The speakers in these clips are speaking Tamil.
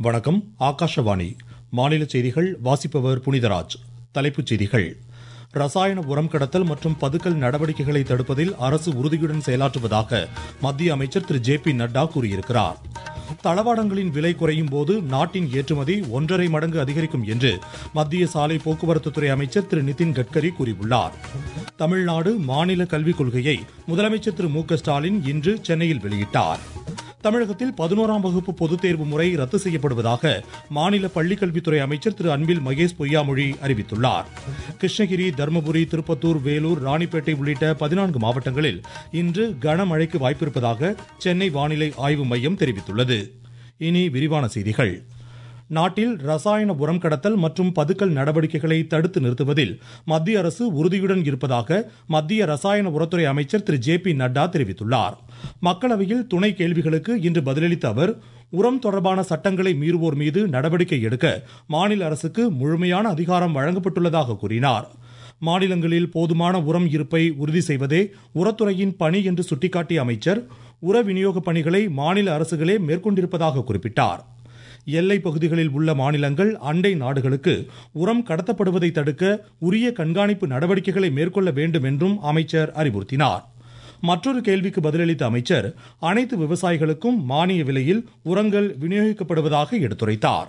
வணக்கம் ஆகாஷவாணி மாநில செய்திகள் வாசிப்பவர் புனிதராஜ் தலைப்புச் செய்திகள் ரசாயன உரம் கடத்தல் மற்றும் பதுக்கல் நடவடிக்கைகளை தடுப்பதில் அரசு உறுதியுடன் செயலாற்றுவதாக மத்திய அமைச்சர் திரு ஜே பி நட்டா கூறியிருக்கிறார் தளவாடங்களின் விலை குறையும் போது நாட்டின் ஏற்றுமதி ஒன்றரை மடங்கு அதிகரிக்கும் என்று மத்திய சாலை போக்குவரத்துத்துறை அமைச்சர் திரு நிதின் கட்கரி கூறியுள்ளார் தமிழ்நாடு மாநில கல்விக் கொள்கையை முதலமைச்சர் திரு மு க ஸ்டாலின் இன்று சென்னையில் வெளியிட்டார் தமிழகத்தில் பதினோராம் வகுப்பு பொதுத் தேர்வு முறை ரத்து செய்யப்படுவதாக மாநில பள்ளிக்கல்வித்துறை அமைச்சர் திரு அன்பில் மகேஷ் பொய்யாமொழி அறிவித்துள்ளார் கிருஷ்ணகிரி தருமபுரி திருப்பத்தூர் வேலூர் ராணிப்பேட்டை உள்ளிட்ட பதினான்கு மாவட்டங்களில் இன்று கனமழைக்கு வாய்ப்பிருப்பதாக சென்னை வானிலை ஆய்வு மையம் தெரிவித்துள்ளது இனி விரிவான செய்திகள் நாட்டில் ரசாயன உரம் கடத்தல் மற்றும் பதுக்கல் நடவடிக்கைகளை தடுத்து நிறுத்துவதில் மத்திய அரசு உறுதியுடன் இருப்பதாக மத்திய ரசாயன உரத்துறை அமைச்சர் திரு ஜே பி நட்டா தெரிவித்துள்ளார் மக்களவையில் துணை கேள்விகளுக்கு இன்று பதிலளித்த அவர் உரம் தொடர்பான சட்டங்களை மீறுவோர் மீது நடவடிக்கை எடுக்க மாநில அரசுக்கு முழுமையான அதிகாரம் வழங்கப்பட்டுள்ளதாக கூறினார் மாநிலங்களில் போதுமான உரம் இருப்பை உறுதி செய்வதே உரத்துறையின் பணி என்று சுட்டிக்காட்டிய அமைச்சர் உர விநியோக பணிகளை மாநில அரசுகளே மேற்கொண்டிருப்பதாக குறிப்பிட்டார் எல்லை பகுதிகளில் உள்ள மாநிலங்கள் அண்டை நாடுகளுக்கு உரம் கடத்தப்படுவதை தடுக்க உரிய கண்காணிப்பு நடவடிக்கைகளை மேற்கொள்ள வேண்டும் என்றும் அமைச்சர் அறிவுறுத்தினார் மற்றொரு கேள்விக்கு பதிலளித்த அமைச்சர் அனைத்து விவசாயிகளுக்கும் மானிய விலையில் உரங்கள் விநியோகிக்கப்படுவதாக எடுத்துரைத்தார்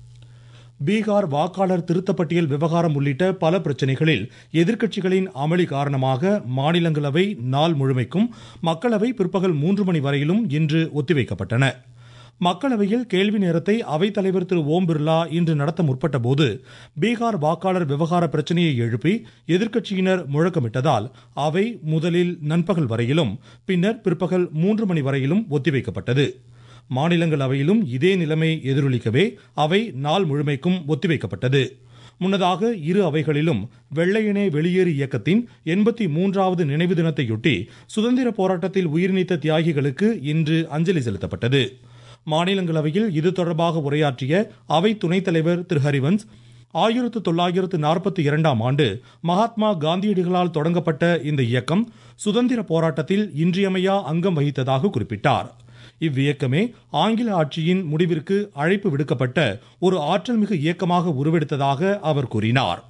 பீகார் வாக்காளர் திருத்தப்பட்டியல் விவகாரம் உள்ளிட்ட பல பிரச்சனைகளில் எதிர்க்கட்சிகளின் அமளி காரணமாக மாநிலங்களவை நாள் முழுமைக்கும் மக்களவை பிற்பகல் மூன்று மணி வரையிலும் இன்று ஒத்திவைக்கப்பட்டன மக்களவையில் கேள்வி நேரத்தை அவைத்தலைவர் திரு ஓம் பிர்லா இன்று நடத்த முற்பட்ட போது பீகார் வாக்காளர் விவகார பிரச்சனையை எழுப்பி எதிர்க்கட்சியினர் முழக்கமிட்டதால் அவை முதலில் நண்பகல் வரையிலும் பின்னர் பிற்பகல் மூன்று மணி வரையிலும் ஒத்திவைக்கப்பட்டது மாநிலங்களவையிலும் இதே நிலைமை எதிரொலிக்கவே அவை நாள் முழுமைக்கும் ஒத்திவைக்கப்பட்டது முன்னதாக இரு அவைகளிலும் வெள்ளையனே வெளியேறு இயக்கத்தின் எண்பத்தி மூன்றாவது நினைவு தினத்தையொட்டி சுதந்திர போராட்டத்தில் உயிர்நீத்த தியாகிகளுக்கு இன்று அஞ்சலி செலுத்தப்பட்டது மாநிலங்களவையில் இது தொடர்பாக உரையாற்றிய அவை துணைத் தலைவர் திரு ஹரிவன்ஸ் ஆயிரத்து தொள்ளாயிரத்து நாற்பத்தி இரண்டாம் ஆண்டு மகாத்மா காந்தியடிகளால் தொடங்கப்பட்ட இந்த இயக்கம் சுதந்திர போராட்டத்தில் இன்றியமையா அங்கம் வகித்ததாக குறிப்பிட்டார் இவ்வியக்கமே ஆங்கில ஆட்சியின் முடிவிற்கு அழைப்பு விடுக்கப்பட்ட ஒரு ஆற்றல்மிகு இயக்கமாக உருவெடுத்ததாக அவர் கூறினார்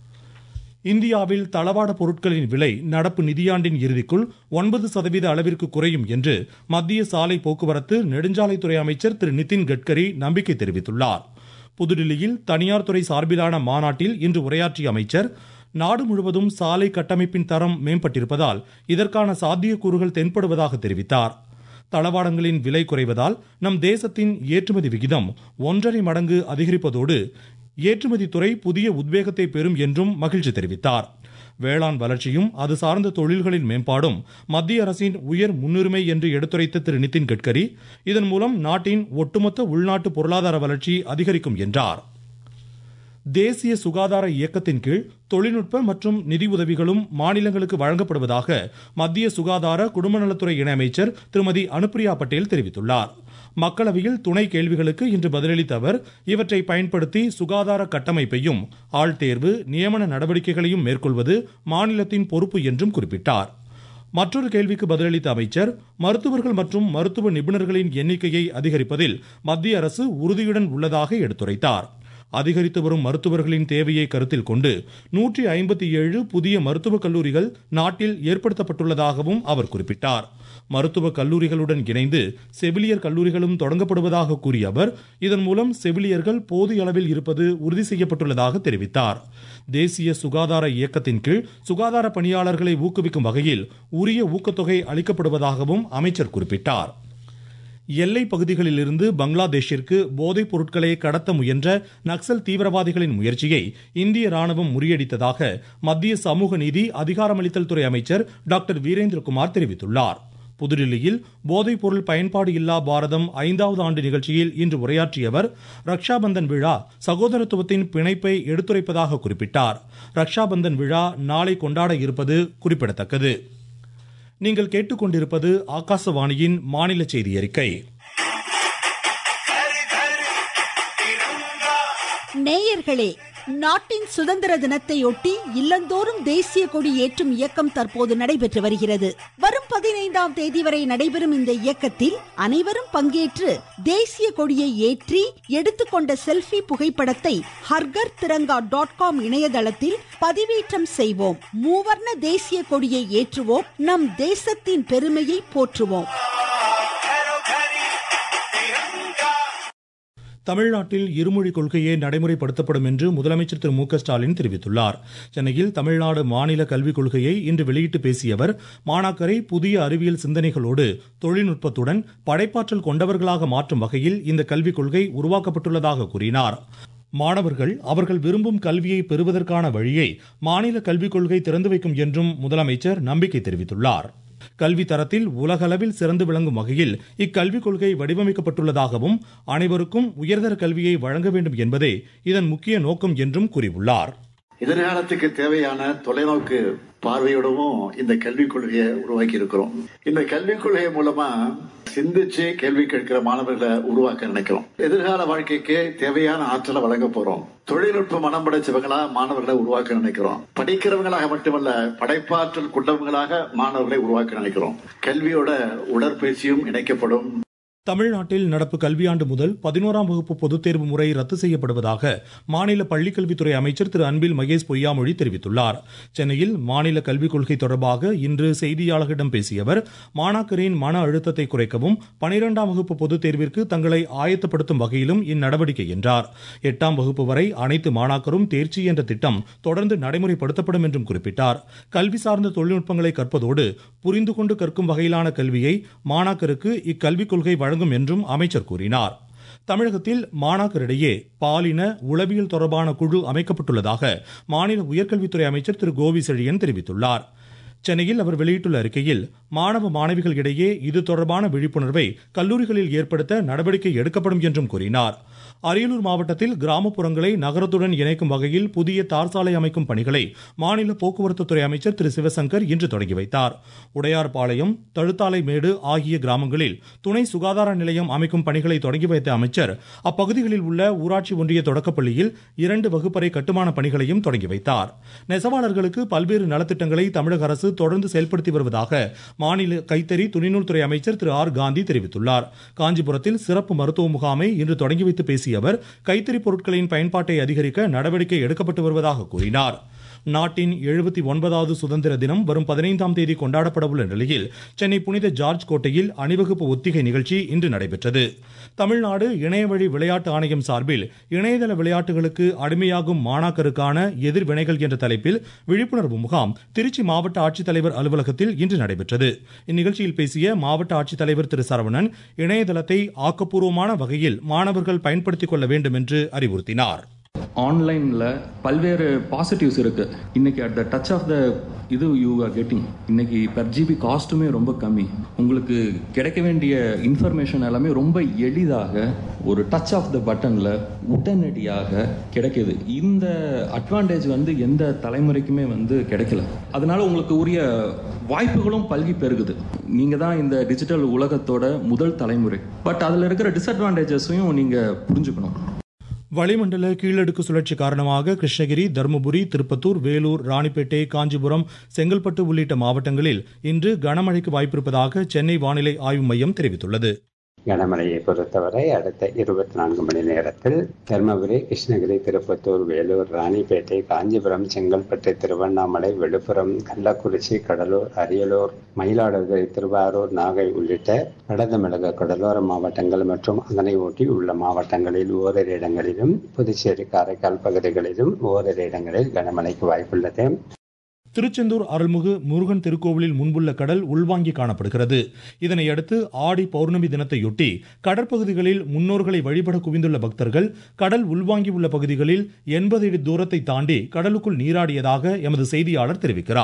இந்தியாவில் தளவாட பொருட்களின் விலை நடப்பு நிதியாண்டின் இறுதிக்குள் ஒன்பது சதவீத அளவிற்கு குறையும் என்று மத்திய சாலை போக்குவரத்து நெடுஞ்சாலைத்துறை அமைச்சர் திரு நிதின் கட்கரி நம்பிக்கை தெரிவித்துள்ளார் புதுடில்லியில் தனியார் துறை சார்பிலான மாநாட்டில் இன்று உரையாற்றிய அமைச்சர் நாடு முழுவதும் சாலை கட்டமைப்பின் தரம் மேம்பட்டிருப்பதால் இதற்கான சாத்தியக்கூறுகள் தென்படுவதாக தெரிவித்தார் தளவாடங்களின் விலை குறைவதால் நம் தேசத்தின் ஏற்றுமதி விகிதம் ஒன்றரை மடங்கு அதிகரிப்பதோடு ஏற்றுமதி துறை புதிய உத்வேகத்தை பெறும் என்றும் மகிழ்ச்சி தெரிவித்தார் வேளாண் வளர்ச்சியும் அது சார்ந்த தொழில்களின் மேம்பாடும் மத்திய அரசின் உயர் முன்னுரிமை என்று எடுத்துரைத்த திரு நிதின் கட்கரி இதன் மூலம் நாட்டின் ஒட்டுமொத்த உள்நாட்டு பொருளாதார வளர்ச்சி அதிகரிக்கும் என்றார் தேசிய சுகாதார இயக்கத்தின் கீழ் தொழில்நுட்ப மற்றும் நிதி உதவிகளும் மாநிலங்களுக்கு வழங்கப்படுவதாக மத்திய சுகாதார குடும்பநலத்துறை இணையமைச்சர் திருமதி அனுப்பிரியா பட்டேல் தெரிவித்துள்ளார் மக்களவையில் துணை கேள்விகளுக்கு இன்று பதிலளித்த அவர் இவற்றை பயன்படுத்தி சுகாதார கட்டமைப்பையும் ஆள்தேர்வு நியமன நடவடிக்கைகளையும் மேற்கொள்வது மாநிலத்தின் பொறுப்பு என்றும் குறிப்பிட்டார் மற்றொரு கேள்விக்கு பதிலளித்த அமைச்சர் மருத்துவர்கள் மற்றும் மருத்துவ நிபுணர்களின் எண்ணிக்கையை அதிகரிப்பதில் மத்திய அரசு உறுதியுடன் உள்ளதாக எடுத்துரைத்தார் அதிகரித்து வரும் மருத்துவர்களின் தேவையை கருத்தில் கொண்டு நூற்றி ஐம்பத்தி ஏழு புதிய மருத்துவக் கல்லூரிகள் நாட்டில் ஏற்படுத்தப்பட்டுள்ளதாகவும் அவர் குறிப்பிட்டார் மருத்துவக் கல்லூரிகளுடன் இணைந்து செவிலியர் கல்லூரிகளும் தொடங்கப்படுவதாக கூறிய அவர் இதன் மூலம் செவிலியர்கள் போதிய அளவில் இருப்பது உறுதி செய்யப்பட்டுள்ளதாக தெரிவித்தார் தேசிய சுகாதார இயக்கத்தின் கீழ் சுகாதார பணியாளர்களை ஊக்குவிக்கும் வகையில் உரிய ஊக்கத்தொகை அளிக்கப்படுவதாகவும் அமைச்சர் குறிப்பிட்டார் எல்லை பகுதிகளிலிருந்து பங்களாதேஷிற்கு போதைப் பொருட்களை கடத்த முயன்ற நக்சல் தீவிரவாதிகளின் முயற்சியை இந்திய ராணுவம் முறியடித்ததாக மத்திய சமூக நீதி அதிகாரமளித்தல் துறை அமைச்சர் டாக்டர் வீரேந்திரகுமார் தெரிவித்துள்ளார் புதுடில்லியில் போதைப் பொருள் பயன்பாடு இல்லா பாரதம் ஐந்தாவது ஆண்டு நிகழ்ச்சியில் இன்று உரையாற்றிய அவர் ரக்ஷாபந்தன் விழா சகோதரத்துவத்தின் பிணைப்பை எடுத்துரைப்பதாக குறிப்பிட்டார் ரக்ஷாபந்தன் விழா நாளை கொண்டாட இருப்பது குறிப்பிடத்தக்கது நீங்கள் கேட்டுக்கொண்டிருப்பது ஆகாசவாணியின் மாநில செய்தி அறிக்கை நேயர்களே நாட்டின் சுதந்திர தினத்தையொட்டி இல்லந்தோறும் தேசிய கொடி ஏற்றும் இயக்கம் தற்போது நடைபெற்று வருகிறது வரும் பதினைந்தாம் தேதி வரை நடைபெறும் இந்த இயக்கத்தில் அனைவரும் பங்கேற்று தேசிய கொடியை ஏற்றி எடுத்துக்கொண்ட செல்ஃபி புகைப்படத்தை ஹர்கர் திரங்கா டாட் காம் இணையதளத்தில் பதிவேற்றம் செய்வோம் மூவர்ண தேசிய கொடியை ஏற்றுவோம் நம் தேசத்தின் பெருமையை போற்றுவோம் தமிழ்நாட்டில் இருமொழி கொள்கையே நடைமுறைப்படுத்தப்படும் என்று முதலமைச்சர் திரு மு க ஸ்டாலின் தெரிவித்துள்ளார் சென்னையில் தமிழ்நாடு மாநில கல்விக் கொள்கையை இன்று வெளியிட்டு பேசிய அவர் மாணாக்கரை புதிய அறிவியல் சிந்தனைகளோடு தொழில்நுட்பத்துடன் படைப்பாற்றல் கொண்டவர்களாக மாற்றும் வகையில் இந்த கல்விக் கொள்கை உருவாக்கப்பட்டுள்ளதாக கூறினார் மாணவர்கள் அவர்கள் விரும்பும் கல்வியை பெறுவதற்கான வழியை மாநில கல்விக் கொள்கை திறந்து வைக்கும் என்றும் முதலமைச்சர் நம்பிக்கை தெரிவித்துள்ளார் கல்வி தரத்தில் உலகளவில் சிறந்து விளங்கும் வகையில் இக்கல்விக் கொள்கை வடிவமைக்கப்பட்டுள்ளதாகவும் அனைவருக்கும் உயர்தர கல்வியை வழங்க வேண்டும் என்பதே இதன் முக்கிய நோக்கம் என்றும் கூறியுள்ளார் எதிர்காலத்துக்கு தேவையான தொலைநோக்கு பார்வையோடவும் இந்த கல்விக் கொள்கையை உருவாக்கி இருக்கிறோம் இந்த கல்விக் கொள்கை மூலமா சிந்திச்சு கேள்வி கேட்கிற மாணவர்களை உருவாக்க நினைக்கிறோம் எதிர்கால வாழ்க்கைக்கு தேவையான ஆற்றலை வழங்க போறோம் தொழில்நுட்ப மனம் படைச்சவங்களா மாணவர்களை உருவாக்க நினைக்கிறோம் படிக்கிறவங்களாக மட்டுமல்ல படைப்பாற்றல் கொண்டவங்களாக மாணவர்களை உருவாக்க நினைக்கிறோம் கல்வியோட உடற்பயிற்சியும் இணைக்கப்படும் தமிழ்நாட்டில் நடப்பு கல்வியாண்டு முதல் பதினோராம் வகுப்பு பொதுத் தேர்வு முறை ரத்து செய்யப்படுவதாக மாநில பள்ளிக்கல்வித்துறை அமைச்சர் திரு அன்பில் மகேஷ் பொய்யாமொழி தெரிவித்துள்ளார் சென்னையில் மாநில கல்விக் கொள்கை தொடர்பாக இன்று செய்தியாளர்களிடம் பேசிய அவர் மாணாக்கரின் மன அழுத்தத்தை குறைக்கவும் பனிரெண்டாம் வகுப்பு பொதுத் தேர்விற்கு தங்களை ஆயத்தப்படுத்தும் வகையிலும் இந்நடவடிக்கை என்றார் எட்டாம் வகுப்பு வரை அனைத்து மாணாக்கரும் தேர்ச்சி என்ற திட்டம் தொடர்ந்து நடைமுறைப்படுத்தப்படும் என்றும் குறிப்பிட்டார் கல்வி சார்ந்த தொழில்நுட்பங்களை கற்பதோடு புரிந்து கொண்டு கற்கும் வகையிலான கல்வியை மாணாக்கருக்கு இக்கல்விக் கொள்கை வழங்கும் என்றும் அமைச்சர் கூறினார் தமிழகத்தில் மாணாக்கரிடையே பாலின உளவியல் தொடர்பான குழு அமைக்கப்பட்டுள்ளதாக மாநில உயர்கல்வித்துறை அமைச்சர் திரு கோவி செழியன் தெரிவித்துள்ளார் சென்னையில் அவர் வெளியிட்டுள்ள அறிக்கையில் மாணவ மாணவிகள் இடையே இது தொடர்பான விழிப்புணர்வை கல்லூரிகளில் ஏற்படுத்த நடவடிக்கை எடுக்கப்படும் என்றும் கூறினார் அரியலூர் மாவட்டத்தில் கிராமப்புறங்களை நகரத்துடன் இணைக்கும் வகையில் புதிய தார் சாலை அமைக்கும் பணிகளை மாநில போக்குவரத்துத்துறை அமைச்சர் திரு சிவசங்கர் இன்று தொடங்கி வைத்தார் உடையார்பாளையம் தழுத்தாலை மேடு ஆகிய கிராமங்களில் துணை சுகாதார நிலையம் அமைக்கும் பணிகளை தொடங்கி வைத்த அமைச்சர் அப்பகுதிகளில் உள்ள ஊராட்சி ஒன்றிய தொடக்கப்பள்ளியில் இரண்டு வகுப்பறை கட்டுமான பணிகளையும் தொடங்கி வைத்தார் நெசவாளர்களுக்கு பல்வேறு நலத்திட்டங்களை தமிழக அரசு தொடர்ந்து செயல்படுத்தி வருவதாக மாநில கைத்தறி துணிநூல்துறை அமைச்சர் திரு ஆர் காந்தி தெரிவித்துள்ளார் காஞ்சிபுரத்தில் சிறப்பு மருத்துவ முகாமை இன்று தொடங்கி வைத்து பேசிய அவர் கைத்தறி பொருட்களின் பயன்பாட்டை அதிகரிக்க நடவடிக்கை எடுக்கப்பட்டு வருவதாக கூறினார் நாட்டின் எழுபத்தி ஒன்பதாவது சுதந்திர தினம் வரும் பதினைந்தாம் தேதி கொண்டாடப்பட உள்ள நிலையில் சென்னை புனித ஜார்ஜ் கோட்டையில் அணிவகுப்பு ஒத்திகை நிகழ்ச்சி இன்று நடைபெற்றது தமிழ்நாடு இணையவழி விளையாட்டு ஆணையம் சார்பில் இணையதள விளையாட்டுகளுக்கு அடிமையாகும் மாணாக்கருக்கான எதிர்வினைகள் என்ற தலைப்பில் விழிப்புணர்வு முகாம் திருச்சி மாவட்ட ஆட்சித்தலைவர் அலுவலகத்தில் இன்று நடைபெற்றது இந்நிகழ்ச்சியில் பேசிய மாவட்ட ஆட்சித்தலைவர் திரு சரவணன் இணையதளத்தை ஆக்கப்பூர்வமான வகையில் மாணவர்கள் பயன்படுத்திக் கொள்ள வேண்டும் என்று அறிவுறுத்தினார் ஆன்லைனில் பல்வேறு பாசிட்டிவ்ஸ் இருக்கு இன்னைக்கு at the touch of the இது யூ ஆர் கெட்டிங் இன்னைக்கு பெர் ஜிபி காஸ்ட்டுமே ரொம்ப கம்மி உங்களுக்கு கிடைக்க வேண்டிய இன்ஃபர்மேஷன் எல்லாமே ரொம்ப எளிதாக ஒரு டச் ஆஃப் த பட்டனில் உடனடியாக கிடைக்குது இந்த அட்வான்டேஜ் வந்து எந்த தலைமுறைக்குமே வந்து கிடைக்கல அதனால உங்களுக்கு உரிய வாய்ப்புகளும் பல்கி பெருகுது நீங்கள் தான் இந்த டிஜிட்டல் உலகத்தோட முதல் தலைமுறை பட் அதில் இருக்கிற டிஸ்அட்வான்டேஜஸையும் நீங்கள் புரிஞ்சுக்கணும் வளிமண்டல கீழடுக்கு சுழற்சி காரணமாக கிருஷ்ணகிரி தருமபுரி திருப்பத்தூர் வேலூர் ராணிப்பேட்டை காஞ்சிபுரம் செங்கல்பட்டு உள்ளிட்ட மாவட்டங்களில் இன்று கனமழைக்கு வாய்ப்பிருப்பதாக சென்னை வானிலை ஆய்வு மையம் தெரிவித்துள்ளது கனமழையை பொறுத்தவரை அடுத்த இருபத்தி நான்கு மணி நேரத்தில் தருமபுரி கிருஷ்ணகிரி திருப்பத்தூர் வேலூர் ராணிப்பேட்டை காஞ்சிபுரம் செங்கல்பட்டு திருவண்ணாமலை விழுப்புரம் கள்ளக்குறிச்சி கடலூர் அரியலூர் மயிலாடுதுறை திருவாரூர் நாகை உள்ளிட்ட வடதமிழக கடலோர மாவட்டங்கள் மற்றும் அதனை ஒட்டி உள்ள மாவட்டங்களில் ஓரிரு இடங்களிலும் புதுச்சேரி காரைக்கால் பகுதிகளிலும் ஓரிரு இடங்களில் கனமழைக்கு வாய்ப்புள்ளது திருச்செந்தூர் அருள்மிகு முருகன் திருக்கோவிலில் முன்புள்ள கடல் உள்வாங்கி காணப்படுகிறது இதனையடுத்து ஆடி பௌர்ணமி தினத்தையொட்டி கடற்பகுதிகளில் முன்னோர்களை வழிபட குவிந்துள்ள பக்தர்கள் கடல் உள்வாங்கி உள்ள பகுதிகளில் எண்பது அடி தூரத்தை தாண்டி கடலுக்குள் நீராடியதாக எமது செய்தியாளர் தெரிவிக்கிறார்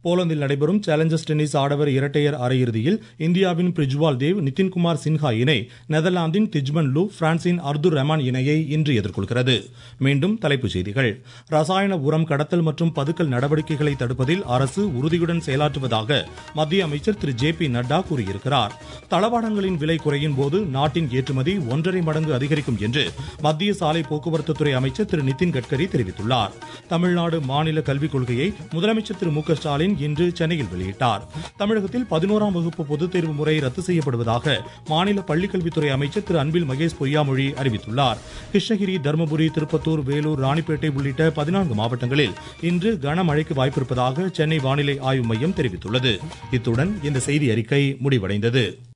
போலந்தில் நடைபெறும் சேலஞ்சர்ஸ் டென்னிஸ் ஆடவர் இரட்டையர் அரையிறுதியில் இந்தியாவின் பிரிஜ்வால் தேவ் நிதின்குமார் சின்ஹா இணை நெதர்லாந்தின் திஜ்மன் லூ பிரான்சின் அர்துர் ரஹ்மான் இணையை இன்று எதிர்கொள்கிறது மீண்டும் தலைப்புச் செய்திகள் ரசாயன உரம் கடத்தல் மற்றும் பதுக்கல் நடவடிக்கைகளை தடுப்பதில் அரசு உறுதியுடன் செயலாற்றுவதாக மத்திய அமைச்சர் திரு ஜே பி நட்டா கூறியிருக்கிறார் தளவாடங்களின் விலை குறையும் போது நாட்டின் ஏற்றுமதி ஒன்றரை மடங்கு அதிகரிக்கும் என்று மத்திய சாலை போக்குவரத்து துறை அமைச்சர் திரு நிதின் கட்கரி தெரிவித்துள்ளார் தமிழ்நாடு மாநில கல்விக் கொள்கையை முதலமைச்சர் திரு மு க ஸ்டாலின் இன்று சென்னையில் வெளியிட்டார் தமிழகத்தில் பதினோராம் வகுப்பு பொதுத் தேர்வு முறை ரத்து செய்யப்படுவதாக மாநில பள்ளிக்கல்வித்துறை அமைச்சர் திரு அன்பில் மகேஷ் பொய்யாமொழி அறிவித்துள்ளார் கிருஷ்ணகிரி தருமபுரி திருப்பத்தூர் வேலூர் ராணிப்பேட்டை உள்ளிட்ட பதினான்கு மாவட்டங்களில் இன்று கனமழைக்கு வாய்ப்பிருப்பதாக சென்னை வானிலை ஆய்வு மையம் தெரிவித்துள்ளது இத்துடன் இந்த செய்தி அறிக்கை முடிவடைந்தது